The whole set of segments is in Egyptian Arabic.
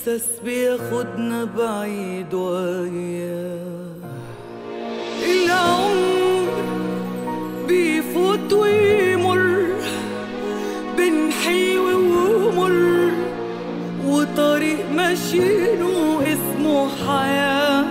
إحساس بياخدنا بعيد وياه العمر بيفوت ويمر بين حلو ومر وطريق ماشيينه اسمه حياة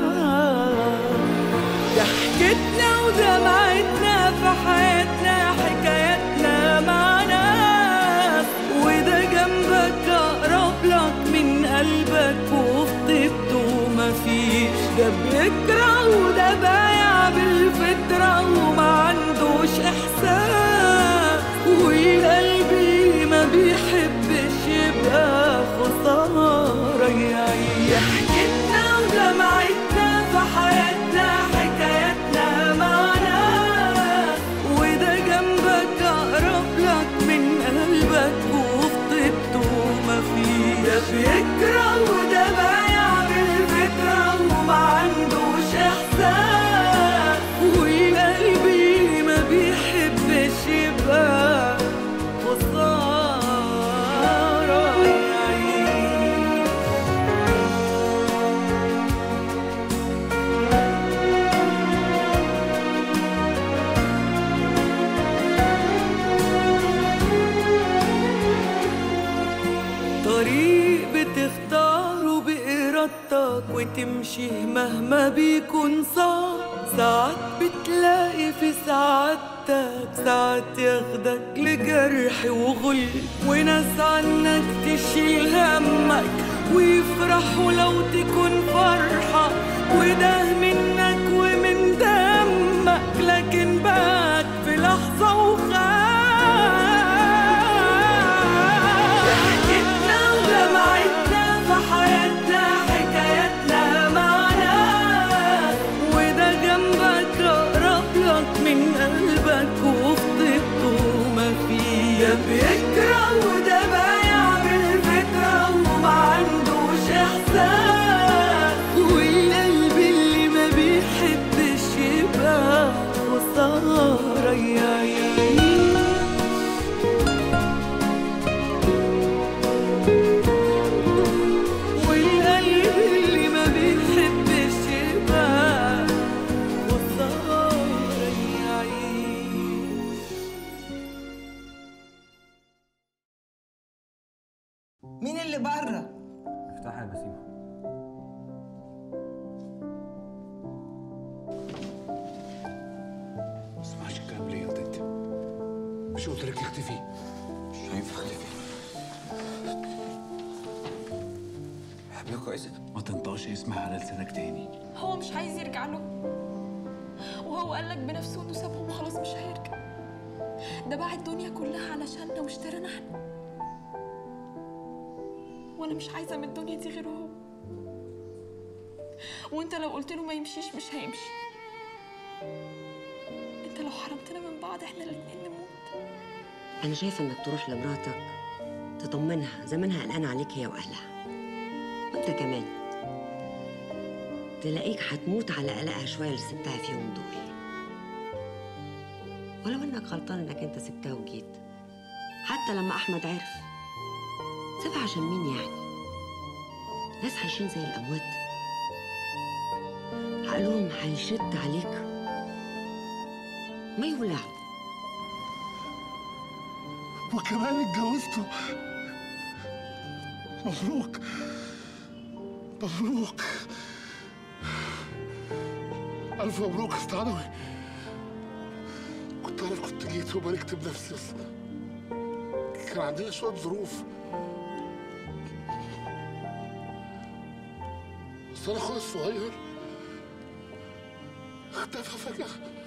ضحكتنا ودمعتنا في حياتنا حكاياتنا مع ناس وده جنبك أقرب لك من قلبك وفي طيبته مفيش ده بيكره وده بايع بالفطرة وما عندوش إحساس وقلبي ما بيحبش يبقى خسارة يعيش ضحكتنا ودمعتنا في حياتنا حكاياتنا مع ناس وده جنبك أقرب لك من قلبك وفي طيبته مفيش ده بيكره وده بايع بالفكرة وما عندوش إحساس وقلبي ما بيحبش يبقى خسارة يعيش طريق بتختاره بإرادتك وتمشيه مهما بيكون صعب ساعات بتلاقي في سعادتك ساعات ياخدك لجرح وغل وناس عنك تشيل همك ويفرحوا لو تكون فرحة وده منك ومن دمك لكن باك في لحظة وخاف ضحكتنا ودمعتنا في حياتنا حكاياتنا مع ناس وده جنبك أقرب لك من قلبك وفي طيبته مفيش ده بيكره وده بايع بالفكرة وما عندوش إحساس والقلب اللي ما بيحبش يبقى خسارة يعيش والقلب اللي ما بيحبش يبقى خسارة يعيش مين اللي بره؟ افتحها يا بسيمة ما تسمعش الكلام ليه يا ضد مش قلت لك تختفي مش هينفع اختفي حبيبي كويسة ما تنطقش اسمها على لسانك تاني هو مش عايز يرجع له وهو قال لك بنفسه انه سابهم وخلاص مش هيرجع ده باع الدنيا كلها علشاننا واشترانا احنا وانا مش عايزه من الدنيا دي غيره هو وانت لو قلت له ما يمشيش مش هيمشي انت لو حرمتنا من بعض احنا الاتنين نموت أنا شايفة إنك تروح لمراتك تطمنها زمانها قلقانة عليك هي وأهلها وأنت كمان تلاقيك هتموت على قلقها شوية اللي سبتها فيهم دول ولو إنك غلطان إنك أنت سبتها وجيت حتى لما أحمد عرف سيبها عشان مين يعني ناس عايشين زي الأموات عقلهم هيشد عليك ما يولعوا وكمان اتجوزته مبروك مبروك ألف مبروك يا أستاذ عدوي كنت عارف كنت جيت وباركت بنفسي بس كان عندنا شوية ظروف بس أنا أخويا الصغير اختفى فجأة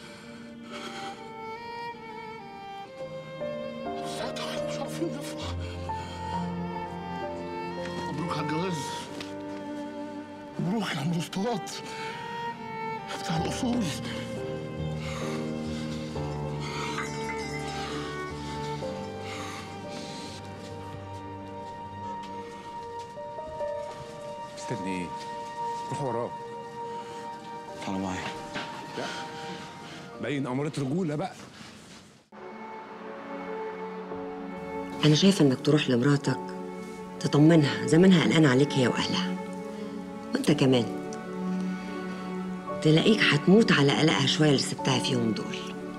ساعتها احنا مش عارفين نفرح مبروك على الجواز مبروك على الاسطوات بتاع الاصول مستني ايه؟ روح وراه تعالى معايا لا باين أمارة رجولة بقى أنا شايفة إنك تروح لمراتك تطمنها زمانها قلقانة عليك هي وأهلها وأنت كمان تلاقيك هتموت على قلقها شوية اللي سبتها فيهم دول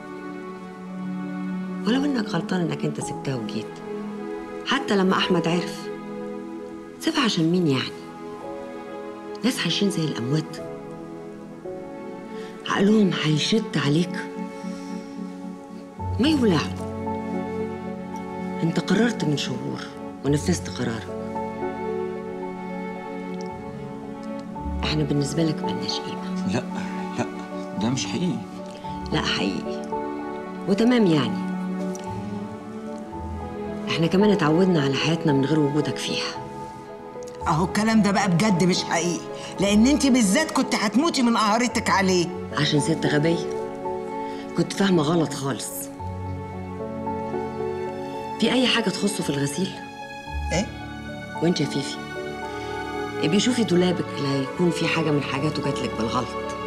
ولو إنك غلطان إنك أنت سبتها وجيت حتى لما أحمد عرف سيبها عشان مين يعني ناس عايشين زي الأموات عقلهم هيشت عليك ما يولعوا انت قررت من شهور ونفذت قرارك احنا بالنسبة لك ملناش قيمة لا لا ده مش حقيقي لا حقيقي وتمام يعني احنا كمان اتعودنا على حياتنا من غير وجودك فيها اهو الكلام ده بقى بجد مش حقيقي لان انت بالذات كنت هتموتي من قهرتك عليه عشان ست غبية كنت فاهمة غلط خالص في أي حاجة تخصه في الغسيل ايه وانت يا فيفي ابقي شوفي دولابك لا يكون في حاجة من حاجاته جاتلك بالغلط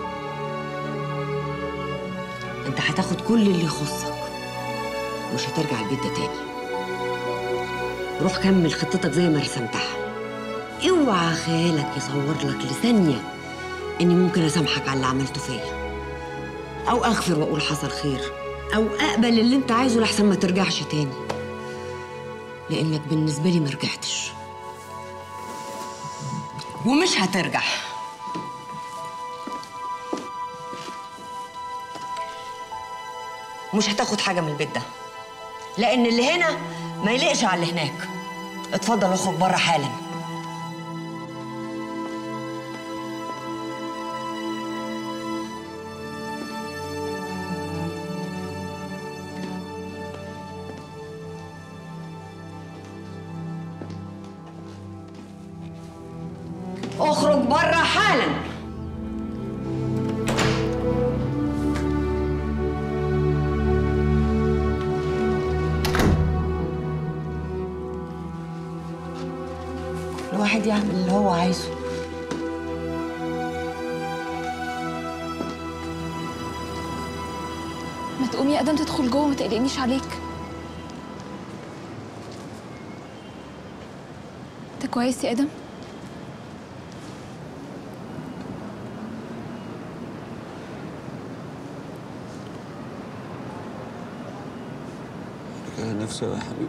انت هتاخد كل اللي يخصك ومش هترجع البيت ده تاني روح كمل خطتك زي ما رسمتها اوعى خيالك يصور لك لثانية اني ممكن اسامحك على اللي عملته فيا او اغفر واقول حصل خير او اقبل اللي انت عايزه لحسن ما ترجعش تاني لانك بالنسبة لي ما رجعتش ومش هترجع مش هتاخد حاجة من البيت ده لأن اللي هنا ما يليقش على اللي هناك اتفضل اخرج بره حالا اخرج بره حالا الواحد يعمل اللي هو عايزه ما تقومي يا ادم تدخل جوه ما تقلقنيش عليك انت كويس يا ادم كان نفسي يا حبيبي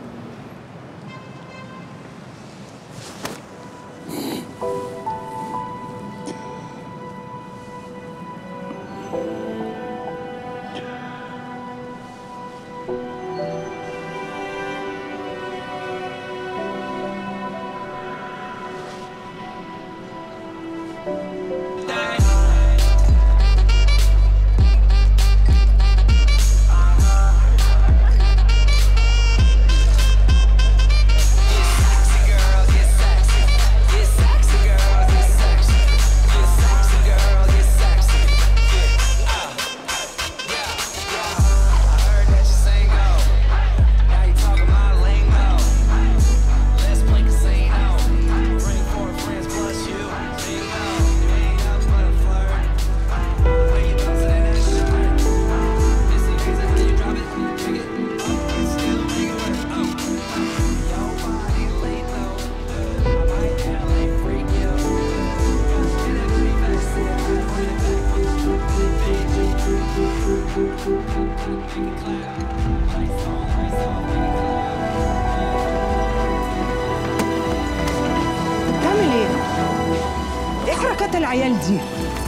بتعمل ايه؟ ايه حركات العيال دي؟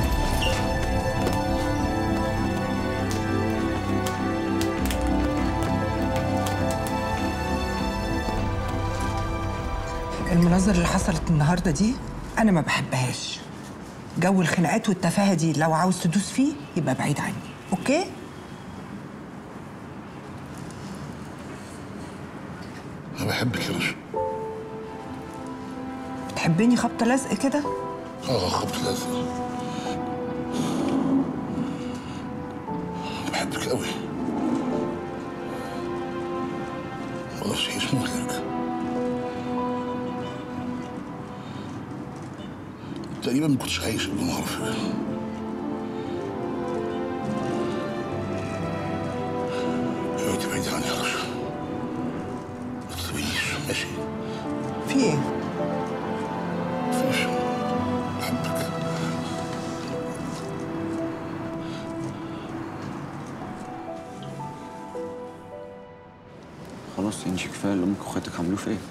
المناظر اللي حصلت النهارده دي انا ما بحبهاش جو الخناقات والتفاهه دي لو عاوز تدوس فيه يبقى بعيد عني اوكي انا بحبك يا رشا بتحبني خبط لزق كده اه خبط لازم بحبك قوي مقدرش اعيش من غيرك تقريبا ما كنتش عايش قبل ما اعرفك اوعي تبعدي عني يا رشا ما تسيبينيش ماشي في ايه خلاص انت كفايه اللي امك واخواتك عملوه فيا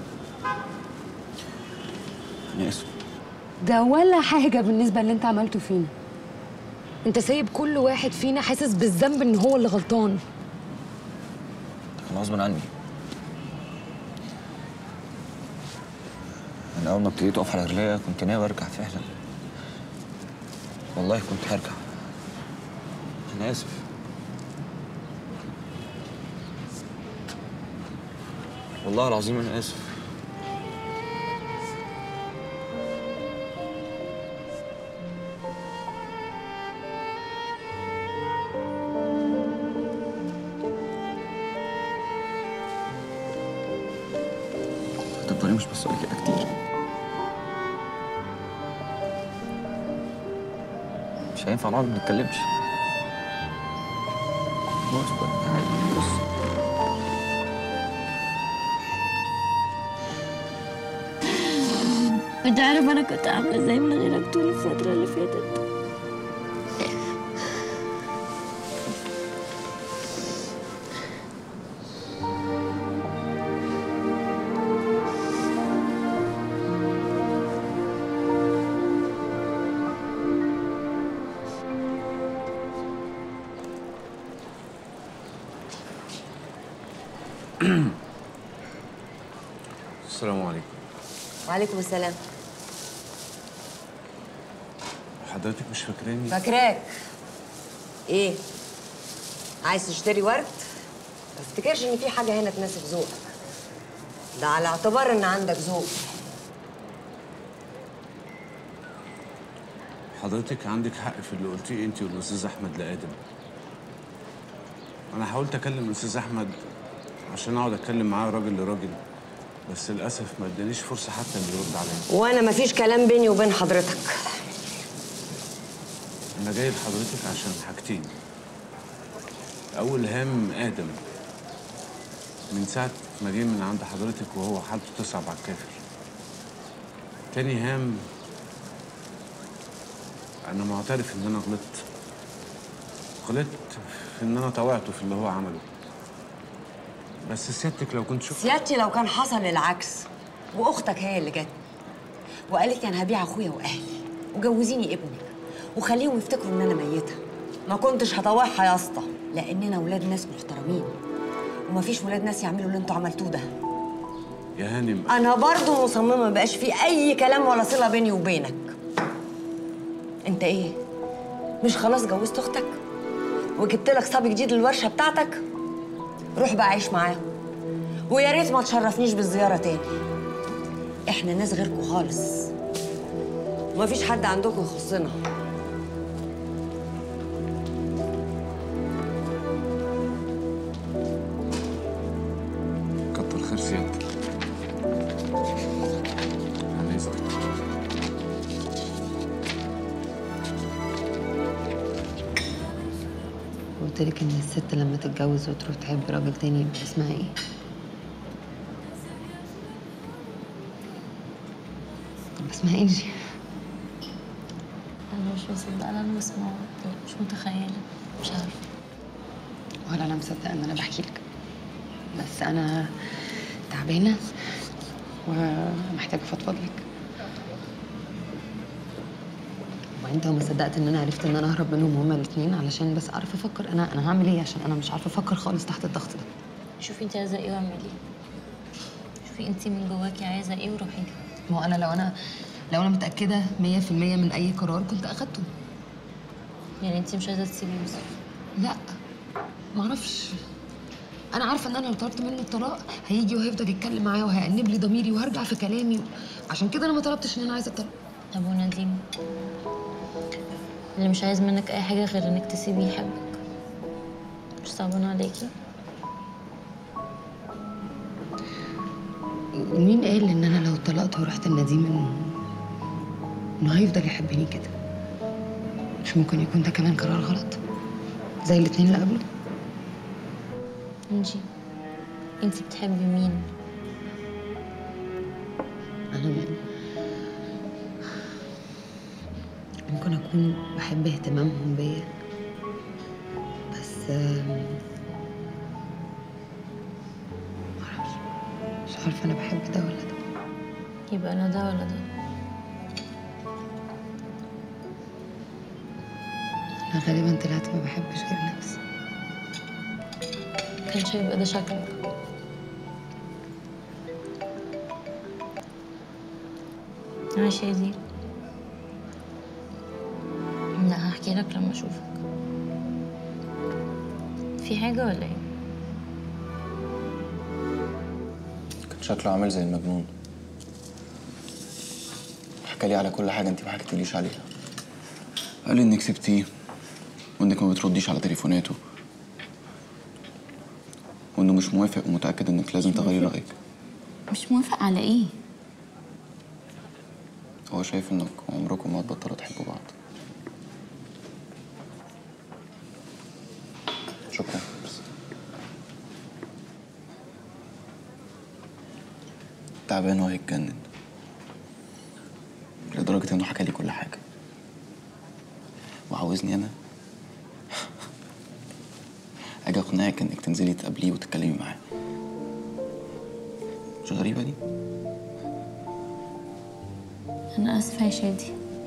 انا اسف ده ولا حاجة بالنسبة اللي انت عملته فينا انت سايب كل واحد فينا حاسس بالذنب ان هو اللي غلطان كان غصب عني من اول ما ابتديت اقف على رجليا كنت ناوي ارجع فعلا والله كنت هرجع انا اسف والله العظيم انا اسف هتفضلي مش بس كده كتير مش هينفع نقعد ما نتكلمش بص بقى بص انت عارف انا كنت عامله ازاي من غيرك طول الفتره اللي فاتت السلام عليكم وعليكم السلام حضرتك مش فاكراني فاكراك ايه عايز تشتري ورد ما افتكرش ان في حاجه هنا تناسب ذوقك ده على اعتبار ان عندك ذوق حضرتك عندك حق في اللي قلتيه انت والاستاذ احمد لادم انا حاولت اكلم الاستاذ احمد عشان اقعد اتكلم معاه راجل لراجل بس للاسف ما ادانيش فرصه حتى انه يرد عليا وانا مفيش كلام بيني وبين حضرتك انا جاي لحضرتك عشان حاجتين اول هام ادم من ساعه ما جه من عند حضرتك وهو حالته تصعب على الكافر تاني هام انا معترف ان انا غلطت غلطت في ان انا طوعته في اللي هو عمله بس سيادتك لو كنت شفت سيادتي لو كان حصل العكس واختك هي اللي جت وقالت لي انا هبيع اخويا واهلي وجوزيني ابنك وخليهم يفتكروا ان انا ميته ما كنتش هطوعها يا اسطى لاننا ولاد ناس محترمين ومفيش ولاد ناس يعملوا اللي انتوا عملتوه ده يا هانم انا برضو مصممه ما بقاش في اي كلام ولا صله بيني وبينك انت ايه مش خلاص جوزت اختك وجبت لك صبي جديد للورشه بتاعتك روح بقى عيش معاهم ويا ريت ما تشرفنيش بالزياره تاني احنا ناس غيركم خالص ومفيش حد عندكم يخصنا كتر خير سيادتك أنا آسف. قلت لك ان الست لما تتجوز وتروح تحب راجل تاني يبقى اسمها ايه طب اسمها انجي انا مش مصدقه اللي انا بسمعه مش متخيله مش عارفه ولا انا مصدقه ان انا بحكي لك بس انا تعبانه ومحتاجه افضفض لك وانت ما صدقت ان انا عرفت ان انا اهرب منهم هما الاثنين علشان بس اعرف افكر انا انا هعمل ايه عشان انا مش عارفه افكر خالص تحت الضغط ده شوفي انت عايزه ايه واعملي شوفي انت من جواكي عايزه ايه وروحي له ما هو انا لو انا لو انا متاكده 100% من اي قرار كنت اخدته يعني انت مش عايزه تسيبي يوسف لا معرفش انا عارفه ان انا لو طلبت منه الطلاق هيجي وهيفضل يتكلم معايا وهيأنب لي ضميري وهرجع في كلامي عشان كده انا ما طلبتش ان انا عايزه الطلاق طب ونديم اللي مش عايز منك اي حاجه غير انك تسيبيه يحبك مش صعبان عليكي مين قال ان انا لو طلقت ورحت النديم انه انه هيفضل يحبني كده مش ممكن يكون ده كمان قرار غلط زي الاتنين اللي قبله انجي انت بتحبي مين انا ممكن اكون بحب اهتمامهم بيا بس آم، عارفة أنا بحب ده ولا ده يبقى لا ده ولا ده أنا غالبا طلعت ما بحبش غير نفسي كانش هيبقى ده شكلك عايشة يا دي لا هحكي لك لما اشوفك في حاجة ولا ايه؟ كان شكله عامل زي المجنون حكى لي على كل حاجه انت ما حكيتليش عليها قال لي انك سبتيه وانك ما بترديش على تليفوناته وانه مش موافق ومتاكد انك لازم تغيري رايك مش موافق على ايه؟ هو شايف انك عمركم ما هتبطلوا تحبوا بعض شكرا بس تعبان وهيتجنن لدرجة انه حكى لي كل حاجة وعاوزني انا اجي اقنعك انك تنزلي تقابليه وتتكلمي معاه مش غريبة دي؟ انا اسفة يا شادي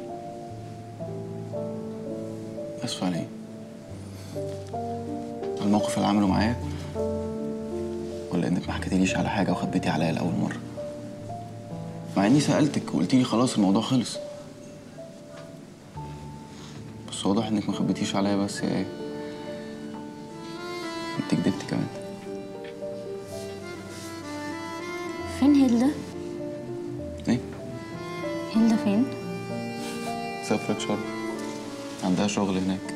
اسف على ايه؟ على الموقف اللي عمله معايا ولا انك ما حكيتليش على حاجه وخبيتي عليا لاول مره مع اني سالتك وقلتي لي خلاص الموضوع خلص بس واضح انك ما خبيتيش عليا بس يا ايه انت كدبتي كمان فين هيلدا؟ ايه هيلدا فين؟ سافرت شرم عندها شغل هناك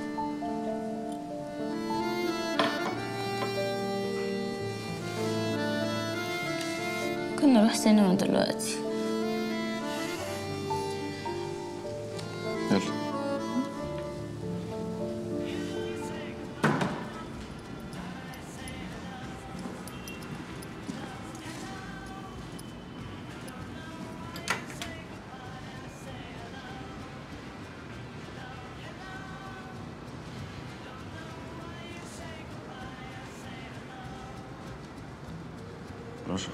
ممكن نروح سينما دلوقتي يلا رشا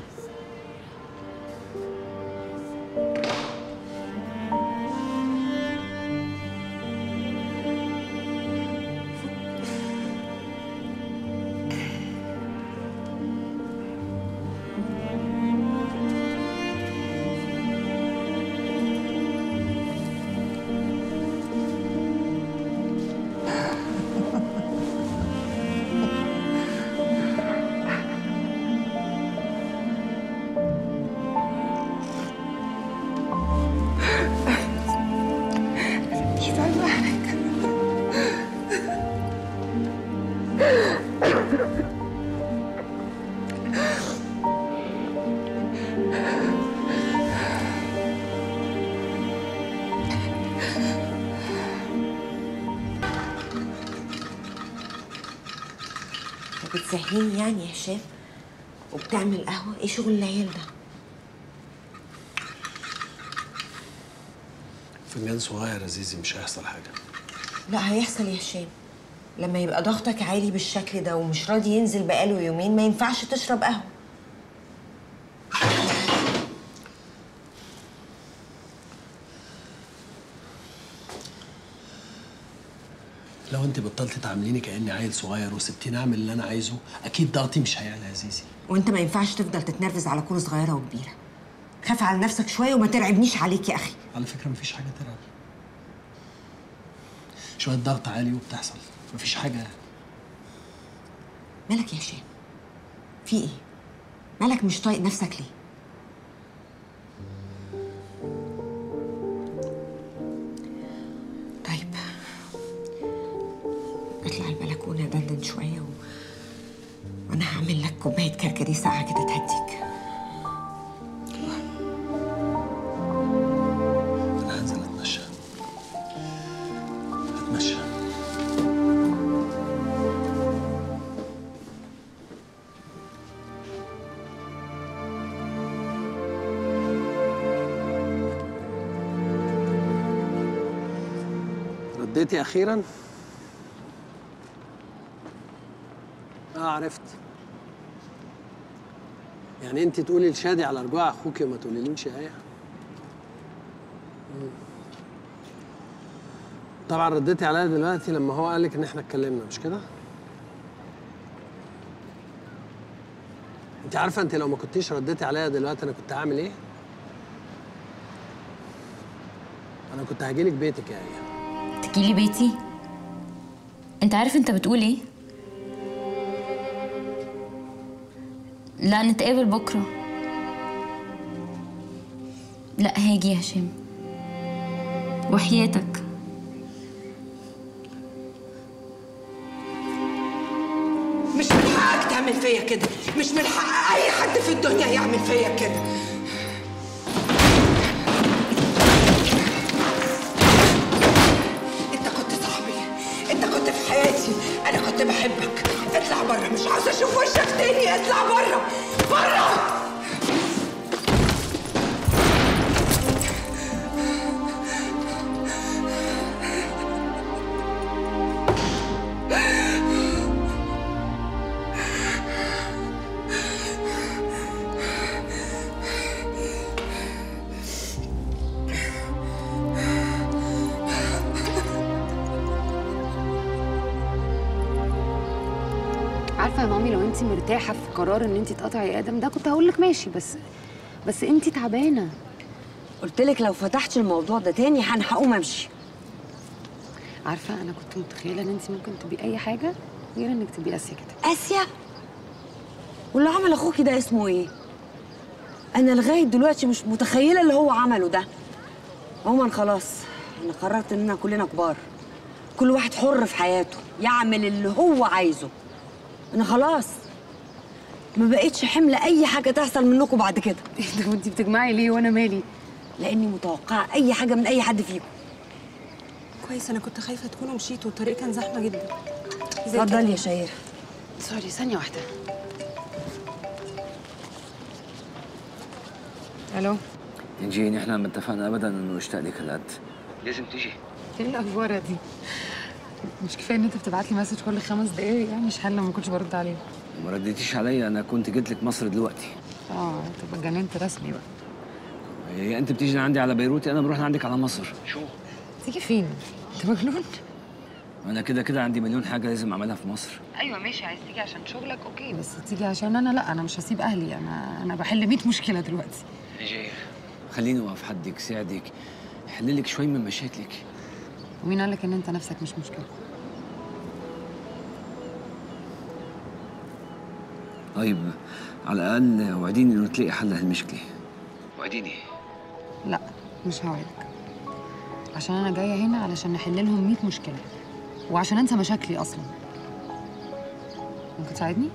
مش فاهمة حاجة انت بتزهقني يعني يا هشام وبتعمل قهوه ايه شغل العيال ده فنجان صغير يا زيزي مش هيحصل حاجه لا هيحصل يا هشام لما يبقى ضغطك عالي بالشكل ده ومش راضي ينزل بقاله يومين ما ينفعش تشرب قهوه لو انت بطلتي تعامليني كاني عيل صغير وسبتيني اعمل اللي انا عايزه اكيد ضغطي مش هيعلى يا زيزي وانت ما ينفعش تفضل تتنرفز على كل صغيره وكبيره خاف على نفسك شويه وما ترعبنيش عليك يا اخي على فكره مفيش حاجه ترعب شويه ضغط عالي وبتحصل مفيش حاجه مالك يا هشام في ايه مالك مش طايق نفسك ليه طيب اطلع البلكونه دندن شويه و... وانا هعمل لك كوبايه كركديه ساقعه كده تهديك انا هنزل اتمشى اتمشى رديتي اخيرا اه عرفت يعني انت تقولي لشادي على رجوع اخوكي وما تقوليليش يا ايه مم. طبعا رديتي عليا دلوقتي لما هو قالك ان احنا اتكلمنا مش كده انت عارفه انت لو ما كنتيش رديتي عليا دلوقتي انا كنت هعمل ايه انا كنت هجيلك بيتك يا ايه تجيلي بيتي انت عارف انت بتقول ايه لا نتقابل بكره لا هاجي يا هشام وحياتك مش من حقك تعمل فيا كده مش من حق اي حد في الدنيا يعمل فيا كده انت كنت صاحبي انت كنت في حياتي انا كنت بحبك اطلع بره مش عاوزه اشوف وشك تاني اطلع بره بره عارفه يا مامي لو انت مرتاحه في قرار ان انت تقطعي ادم ده كنت هقول لك ماشي بس بس انت تعبانه قلت لك لو فتحتش الموضوع ده تاني انا هقوم امشي عارفه انا كنت متخيله ان انت ممكن تبقي اي حاجه غير انك تبقي اسيا كده اسيا واللي عمل اخوكي ده اسمه ايه انا لغايه دلوقتي مش متخيله اللي هو عمله ده عموما خلاص انا قررت اننا كلنا كبار كل واحد حر في حياته يعمل اللي هو عايزه انا خلاص ما بقتش حمل اي حاجه تحصل منكم بعد كده طب انت بتجمعي ليه وانا مالي لاني متوقعه اي حاجه من اي حد فيكم كويس انا كنت خايفه تكونوا مشيتوا الطريق كان زحمه جدا ازيك اتفضلي يا شهيره سوري ثانيه واحده الو انجي احنا ما اتفقنا ابدا انه اشتاق لك القد لازم تيجي ايه الاخبار دي مش كفايه ان انت بتبعت لي مسج كل خمس دقايق يعني مش حل لما كنتش برد عليه ما رديتيش عليا انا كنت جيت لك مصر دلوقتي اه تبقى اتجننت رسمي بقى هي انت بتيجي عندي على بيروت انا بروح عندك على مصر شو تيجي فين انت مجنون انا كده كده عندي مليون حاجه لازم اعملها في مصر ايوه ماشي عايز تيجي عشان شغلك اوكي بس تيجي عشان انا لا انا مش هسيب اهلي انا انا بحل 100 مشكله دلوقتي انجي خليني واقف حدك ساعدك حل لك شوي من مشاكلك ومين قال لك ان انت نفسك مش مشكله طيب على الاقل وعديني انه تلاقي حل لهالمشكله وعديني لا مش هوعدك عشان انا جايه هنا علشان نحل لهم 100 مشكله وعشان انسى مشاكلي اصلا ممكن تساعدني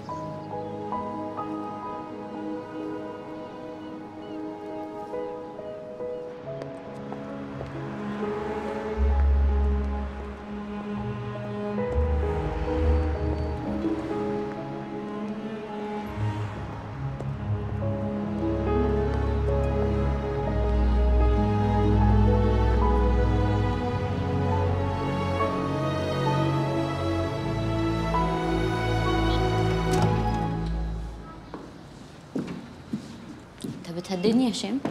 انت بتهددني يا هشام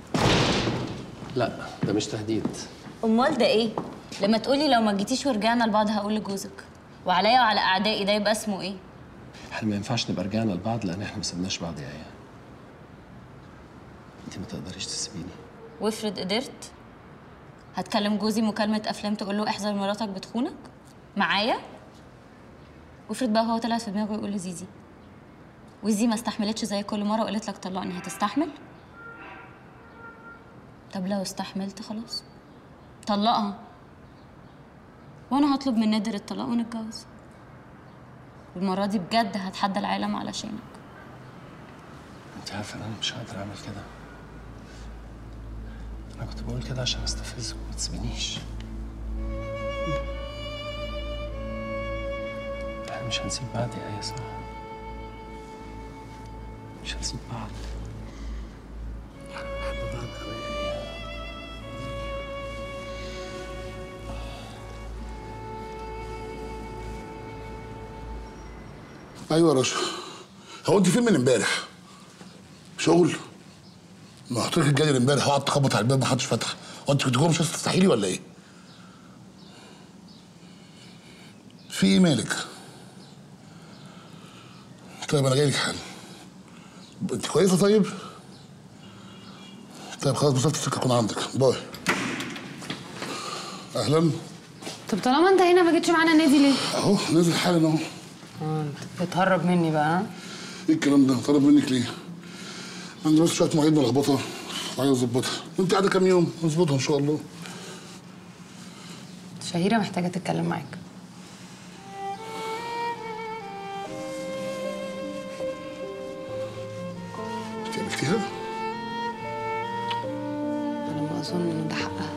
لا ده مش تهديد امال ده ايه لما تقولي لو ما جيتيش ورجعنا لبعض هقول لجوزك وعليا وعلى اعدائي ده يبقى اسمه ايه احنا ما ينفعش نبقى رجعنا لبعض لان احنا ما سيبناش بعض يا ايه انت ما تقدريش تسيبيني وافرض قدرت هتكلم جوزي مكالمة أفلام تقول له احذر مراتك بتخونك معايا وافرض بقى هو طلع في دماغه يقول لزيزي وزي ما استحملتش زي كل مرة وقالت لك طلقني هتستحمل طب لو استحملت خلاص طلقها وانا هطلب من نادر الطلاق ونتجوز والمرة دي بجد هتحدى العالم علشانك انت عارفه ان انا مش هقدر اعمل كده انا كنت بقول كده عشان استفزك وما تسيبنيش احنا مش هنسيب بعض يا ايه صح مش هنسيب بعض احنا بنحب بعض قوي يا ايه ايوه يا رشا هو انت فين من امبارح؟ شغل ما قلت لك الجاي امبارح وقعدت اخبط على الباب ما حدش فتح وانت كنت جوه مش عايز تفتحي لي ولا ايه؟ في ايه مالك؟ طيب انا جاي لك حالا انت كويسه طيب؟ طيب خلاص مسافه السكه تكون عندك باي اهلا طب طالما انت هنا ما جيتش معانا النادي ليه؟ اهو نازل حالا اهو اه انت بتهرب مني بقى ها؟ ايه الكلام ده؟ طلب منك ليه؟ عندي بس شويه مواعيد ملخبطه عايز اظبطها وانت قاعده كام يوم نظبطها ان شاء الله شهيرة محتاجة تتكلم معاك انت عملتيها؟ انا ما اظن ان ده حقها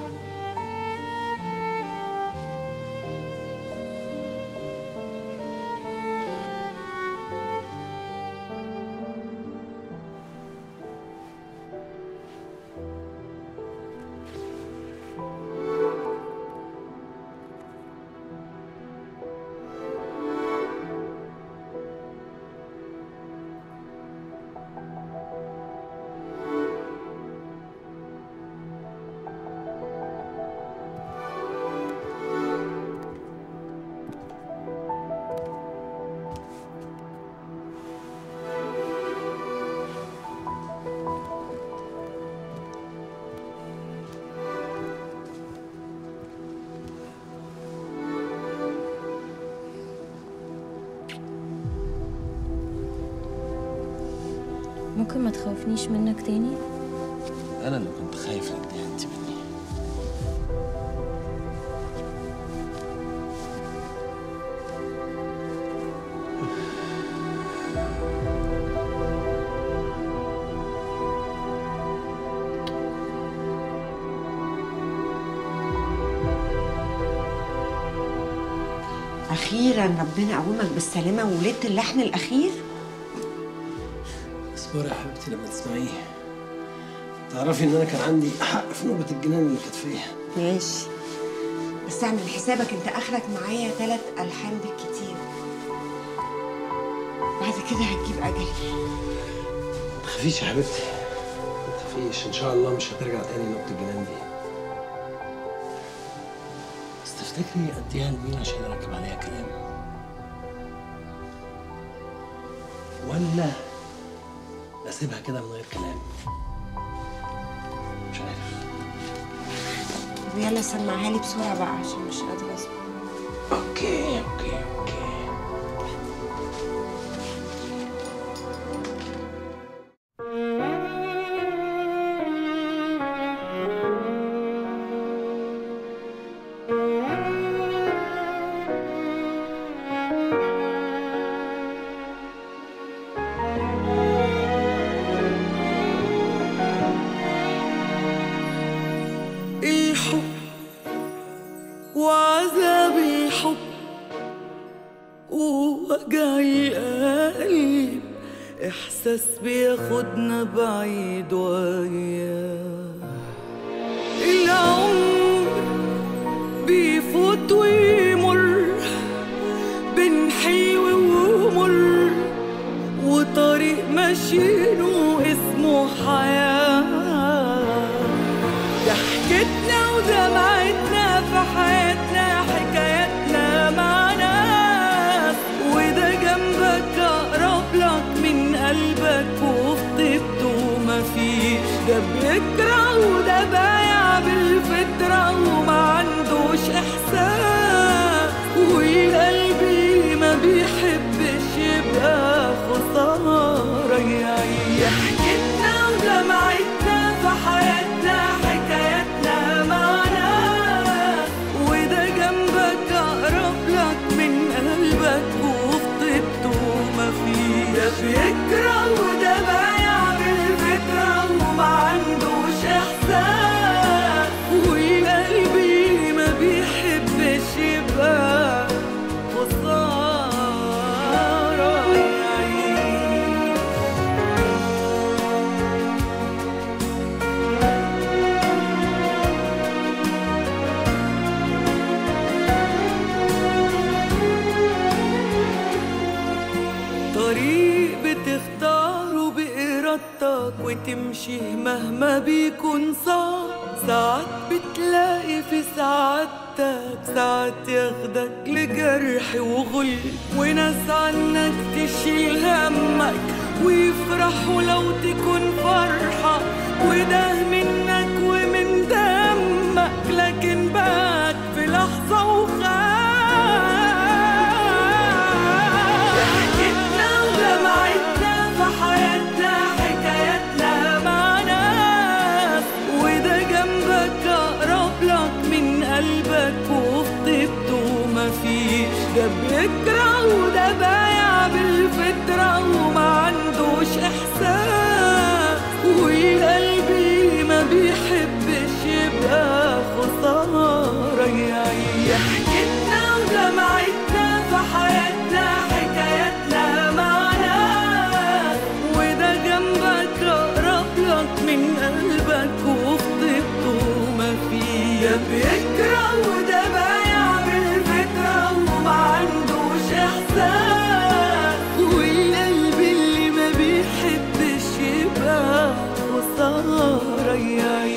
ممكن ما تخوفنيش منك تاني انا اللي كنت خايف قد ايه انت مني اخيرا ربنا قومك بالسلامه وولدت اللحن الاخير اصبري يا حبيبتي لما تسمعيه تعرفي ان انا كان عندي حق في نوبه الجنان اللي كانت فيا ماشي بس اعمل حسابك انت اخرك معايا ثلاث الحان بالكتير بعد كده هتجيب اجلي ما تخافيش يا حبيبتي ما تخافيش ان شاء الله مش هترجع تاني نوبه الجنان دي بس تفتكري اديها لمين عشان اركب عليها كلام ولا اسيبها كده من غير كلام مش عارف طب يلا سمعها لي بسرعه بقى عشان مش قادره اسمع اوكي اوكي اوكي الحب وعذاب الحب ووجع القلب إحساس بياخدنا بعيد وياه العمر بيفوت ويمر بين حلو ومر وطريق ماشيينه اسمه حياه ضحكتنا ودمعتنا في حياتنا حكاياتنا مع ناس وده جنبك أقرب لك من قلبك وفي طيبته مفيش ده بيكره وده بايع بالفطرة وما عندوش إحساس وقلبي ما بيحبش يبقى خسارة يعيش ضحكتنا ودمعتنا في حياتنا حكاياتنا مع ناس وده جنبك أقرب لك من قلبك وفي طيبته مفيش ده بيكره وده بايع بالفكرة وما عندوش تمشي مهما بيكون صعب ساعات بتلاقي في سعادتك ساعات ياخدك لجرح وغل وناس عنك تشيل همك ويفرحوا لو تكون فرحة وده منك ومن دمك لكن باك في لحظة وخاف ضحكتنا ودمعتنا في حياتنا حكاياتنا مع ناس وده جنبك أقرب لك من قلبك وفي طيبته مفيش ده بيكره وده بايع بالفطرة وما عندوش إحساس والقلب اللي ما بيحبش يبقى خسارة يعيش ضحكتنا ودمعتنا في حياتنا حكاياتنا مع ناس وده جنبك أقرب لك من قلبك وفي طيبته مفيش ده بيكره وده بايع بالفطرة وما عندوش إحساس والقلب اللي ما بيحبش يبقى خسارة يعيش